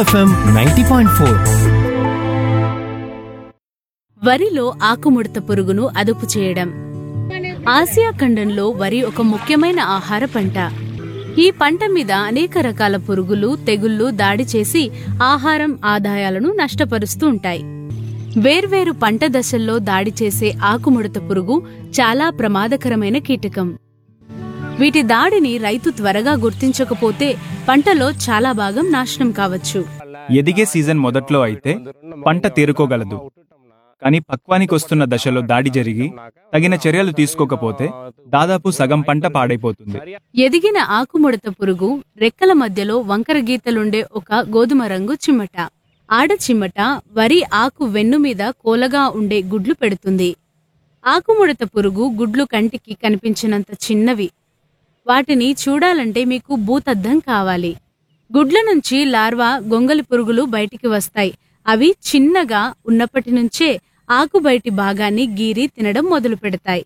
FM ninety point four వరిలో ఆకుముడత పురుగును అదుపు చేయడం ఆసియా ఖండంలో వరి ఒక ముఖ్యమైన ఆహార పంట ఈ పంట మీద అనేక రకాల పురుగులు తెగుళ్లు దాడి చేసి ఆహారం ఆదాయాలను నష్టపరుస్తూ ఉంటాయి వేర్వేరు పంట దశల్లో దాడి చేసే ఆకుముడత పురుగు చాలా ప్రమాదకరమైన కీటకం వీటి దాడిని రైతు త్వరగా గుర్తించకపోతే పంటలో చాలా భాగం నాశనం కావచ్చు ఎదిగే సీజన్ మొదట్లో అయితే పంట తేరుకోగలదు కానీ పక్వానికి వస్తున్న దశలో దాడి జరిగి తగిన చర్యలు తీసుకోకపోతే దాదాపు సగం పంట పాడైపోతుంది ఎదిగిన ఆకుముడత పురుగు రెక్కల మధ్యలో వంకర గీతలుండే ఒక గోధుమ రంగు చిమ్మట ఆడ చిమ్మట వరి ఆకు వెన్ను మీద కోలగా ఉండే గుడ్లు పెడుతుంది ఆకుముడత పురుగు గుడ్లు కంటికి కనిపించినంత చిన్నవి వాటిని చూడాలంటే మీకు భూతద్దం కావాలి గుడ్ల నుంచి లార్వా గొంగలి పురుగులు బయటికి వస్తాయి అవి చిన్నగా ఉన్నప్పటి నుంచే ఆకు బయటి భాగాన్ని గీరి తినడం మొదలు పెడతాయి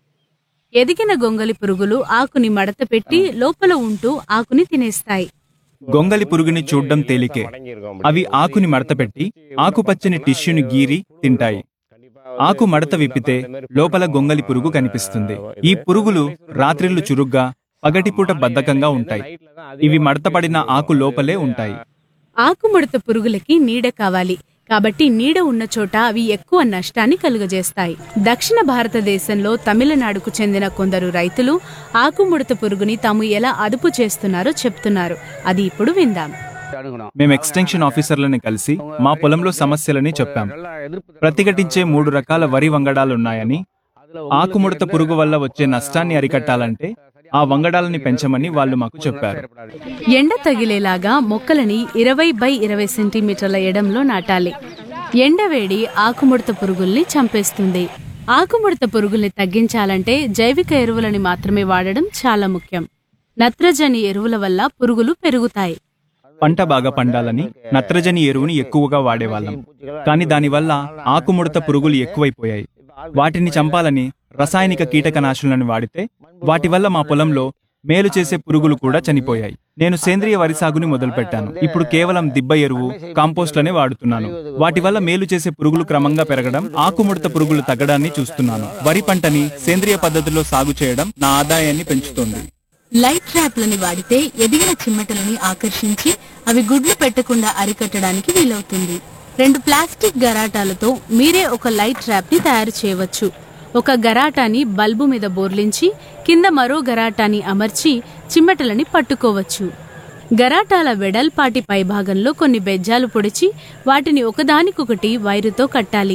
ఎదిగిన గొంగలి పురుగులు ఆకుని మడత పెట్టి లోపల ఉంటూ ఆకుని తినేస్తాయి గొంగలి పురుగుని చూడ్డం తేలికే అవి ఆకుని మడతపెట్టి ఆకుపచ్చని టిష్యూని గీరి తింటాయి ఆకు మడత విప్పితే లోపల గొంగలి పురుగు కనిపిస్తుంది ఈ పురుగులు రాత్రిళ్లు చురుగ్గా పగటిపూట బద్ధకంగా ఉంటాయి ఇవి మడతపడిన ఆకు లోపలే ఉంటాయి ఆకుముడత పురుగులకి నీడ కావాలి కాబట్టి నీడ ఉన్న చోట అవి ఎక్కువ నష్టాన్ని కలుగజేస్తాయి దక్షిణ భారతదేశంలో తమిళనాడుకు చెందిన కొందరు రైతులు ఆకుముడత పురుగుని తాము ఎలా అదుపు చేస్తున్నారో చెప్తున్నారు అది ఇప్పుడు విందాం మేము ఎక్స్టెన్షన్ ఆఫీసర్లని కలిసి మా పొలంలో సమస్యలని చెప్పాం ప్రతిఘటించే మూడు రకాల వరి వంగడాలున్నాయని ఆకుముడత పురుగు వల్ల వచ్చే నష్టాన్ని అరికట్టాలంటే ఆ వంగడాలని పెంచమని వాళ్ళు మాకు చెప్పారు ఎండ తగిలేలాగా మొక్కలని ఇరవై బై ఇరవై సెంటీమీటర్ల ఎడంలో నాటాలి ఎండవేడి ఆకుముడత పురుగుల్ని చంపేస్తుంది ఆకుముడత పురుగుల్ని తగ్గించాలంటే జైవిక ఎరువులని మాత్రమే వాడడం చాలా ముఖ్యం నత్రజని ఎరువుల వల్ల పురుగులు పెరుగుతాయి పంట బాగా పండాలని నత్రజని ఎరువుని ఎక్కువగా వాడేవాళ్ళం కానీ దానివల్ల ఆకుముడత పురుగులు ఎక్కువైపోయాయి వాటిని చంపాలని రసాయనిక కీటకనాశులను వాడితే వాటి వల్ల మా పొలంలో మేలు చేసే పురుగులు కూడా చనిపోయాయి నేను సేంద్రియ వరి సాగుని మొదలుపెట్టాను ఇప్పుడు కేవలం దిబ్బ ఎరువు కాంపోస్ట్లనే వాడుతున్నాను వాటి వల్ల మేలు చేసే పురుగులు క్రమంగా పెరగడం ఆకుముడత పురుగులు తగ్గడాన్ని చూస్తున్నాను వరి పంటని సేంద్రియ పద్ధతిలో సాగు చేయడం నా ఆదాయాన్ని పెంచుతోంది లైట్ ట్రాప్లని వాడితే ఎదిగిన చిమ్మటలని ఆకర్షించి అవి గుడ్లు పెట్టకుండా అరికట్టడానికి వీలవుతుంది రెండు ప్లాస్టిక్ గరాటాలతో మీరే ఒక లైట్ ట్రాప్ ని తయారు చేయవచ్చు ఒక గరాటాని బల్బు మీద బోర్లించి కింద మరో గరాటాని అమర్చి చిమ్మటలని పట్టుకోవచ్చు గరాటాల వెడల్పాటి పైభాగంలో కొన్ని బెజ్జాలు పొడిచి వాటిని ఒకదానికొకటి వైరుతో కట్టాలి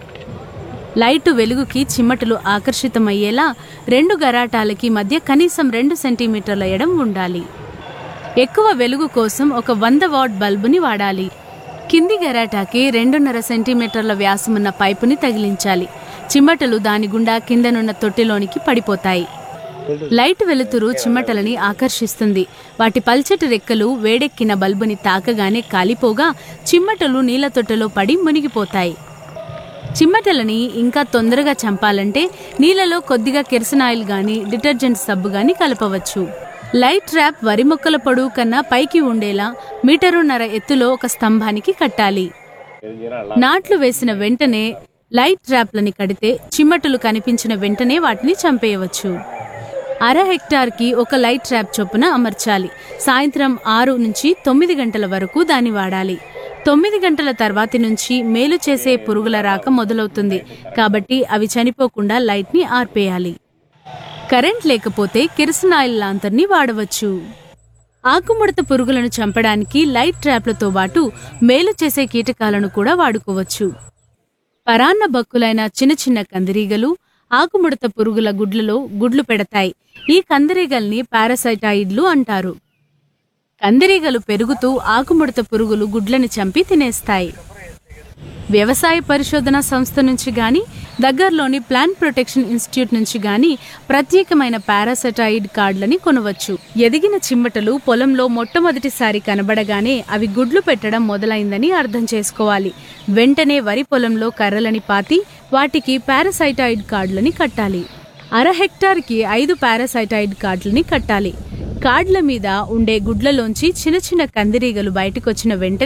లైటు వెలుగుకి చిమ్మటలు ఆకర్షితమయ్యేలా రెండు గరాటాలకి మధ్య కనీసం రెండు సెంటీమీటర్ల ఎడం ఉండాలి ఎక్కువ వెలుగు కోసం ఒక వంద వాట్ బల్బుని వాడాలి కింది గరాటాకి రెండున్నర సెంటీమీటర్ల వ్యాసమున్న పైపుని తగిలించాలి చిమ్మటలు దాని గుండా కిందనున్న తొట్టిలోనికి పడిపోతాయి లైట్ వెలుతురు చిమ్మటలని ఆకర్షిస్తుంది వాటి పల్చటి రెక్కలు వేడెక్కిన బల్బుని తాకగానే కాలిపోగా చిమ్మటలు నీళ్ల తొట్టెలో పడి మునిగిపోతాయి చిమ్మటలని ఇంకా తొందరగా చంపాలంటే నీళ్ళలో కొద్దిగా కెరసనాయిల్ గాని డిటర్జెంట్ సబ్బు గాని కలపవచ్చు లైట్ ట్రాప్ వరి మొక్కల పొడవు కన్నా పైకి ఉండేలా మీటరున్నర ఎత్తులో ఒక స్తంభానికి కట్టాలి నాట్లు వేసిన వెంటనే లైట్ ట్రాప్లని కడితే చిమ్మటలు కనిపించిన వెంటనే వాటిని చంపేయవచ్చు అర హెక్టార్కి ఒక లైట్ ట్రాప్ చొప్పున అమర్చాలి సాయంత్రం ఆరు నుంచి తొమ్మిది గంటల వరకు దాన్ని వాడాలి తొమ్మిది గంటల తర్వాతి నుంచి మేలు చేసే పురుగుల రాక మొదలవుతుంది కాబట్టి అవి చనిపోకుండా లైట్ని ఆర్పేయాలి కరెంట్ లేకపోతే కిరసనాయిల్ లాంతర్ని వాడవచ్చు ఆకుముడత పురుగులను చంపడానికి లైట్ ట్రాప్లతో పాటు మేలు చేసే కీటకాలను కూడా వాడుకోవచ్చు పరాన్న బక్కులైన చిన్న చిన్న కందిరీగలు ఆకుముడత పురుగుల గుడ్లలో గుడ్లు పెడతాయి ఈ కందిరీగల్ని పారాసైటాయిడ్లు అంటారు కందిరీగలు పెరుగుతూ ఆకుముడత పురుగులు గుడ్లని చంపి తినేస్తాయి వ్యవసాయ పరిశోధన సంస్థ నుంచి గాని దగ్గరలోని ప్లాంట్ ప్రొటెక్షన్ ఇన్స్టిట్యూట్ నుంచి గాని ప్రత్యేకమైన పారాసెటాయిడ్ కార్డులని కొనవచ్చు ఎదిగిన చిమ్మటలు పొలంలో మొట్టమొదటిసారి కనబడగానే అవి గుడ్లు పెట్టడం మొదలైందని అర్థం చేసుకోవాలి వెంటనే వరి పొలంలో కర్రలని పాతి వాటికి పారాసైటాయిడ్ కార్డులని కట్టాలి అర హెక్టార్కి ఐదు పారాసైటాయిడ్ కార్డులని కట్టాలి కార్డుల మీద ఉండే గుడ్లలోంచి చిన్న చిన్న కందిరీగలు బయటకొచ్చిన వెంటనే